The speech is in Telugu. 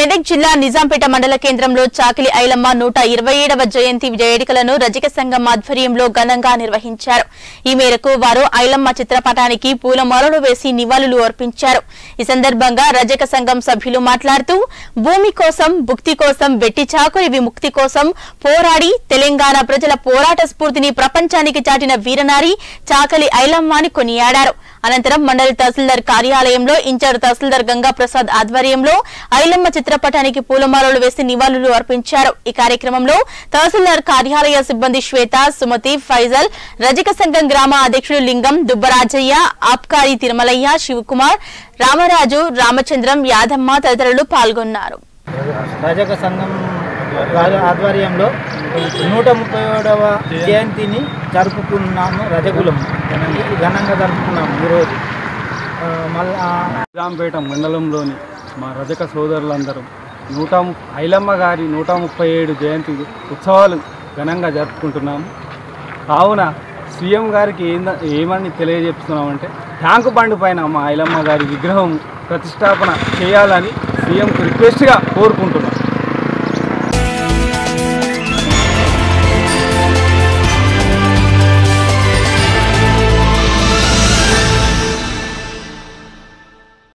మెదక్ జిల్లా నిజాంపేట మండల కేంద్రంలో చాకిలి ఐలమ్మ నూట ఇరవై ఏడవ జయంతి వేడుకలను రజక సంఘం ఆధ్వర్యంలో ఘనంగా నిర్వహించారు ఈ మేరకు వారు ఐలమ్మ చిత్రపటానికి పూలమాలలు వేసి నివాళులు అర్పించారు ఈ సందర్భంగా రజక సంఘం సభ్యులు మాట్లాడుతూ భూమి కోసం భుక్తి కోసం వెట్టి చాకురి విముక్తి కోసం పోరాడి తెలంగాణ ప్రజల పోరాట స్ఫూర్తిని ప్రపంచానికి చాటిన వీరనారి చాకలి ఐలమ్మ అని కొనియాడారు అనంతరం మండలి తహసీల్దార్ కార్యాలయంలో ఇన్ఛార్జ్ తహసీల్దార్ గంగా ప్రసాద్ ఆధ్వర్యంలో ఐలమ్మ చిత్రపటానికి పూలమాలలు వేసి నివాళులు అర్పించారు ఈ కార్యక్రమంలో తహసీల్దార్ కార్యాలయ సిబ్బంది శ్వేత సుమతి ఫైజల్ రజక సంఘం గ్రామ అధ్యక్షుడు లింగం దుబ్బరాజయ్య ఆబ్కారి తిరుమలయ్య శివకుమార్ రామరాజు రామచంద్రం యాదమ్మ తదితరులు పాల్గొన్నారు రజక సంఘం వారి ఆధ్వర్యంలో నూట ముప్పై ఏడవ జయంతిని జరుపుకున్నాము రజకులం ఇది ఘనంగా జరుపుకున్నాము ఈరోజు ఆ, మళ్ళా నిజాంపేట మండలంలోని మా రజక సోదరులందరం నూట ము- ఐలమ్మ గారి నూట ముప్పై ఏడు జయంతి ఉత్సవాలు ఘనంగా జరుపుకుంటున్నాము కావున సీఎం గారికి ఏంద ఏమని తెలియజేస్తున్నామంటే ట్యాంకు బండి పైన మా ఐలమ్మ గారి విగ్రహం ప్రతిష్టాపన చేయాలని సీఎంకు రిక్వెస్ట్గా కోరుకుంటున్నాం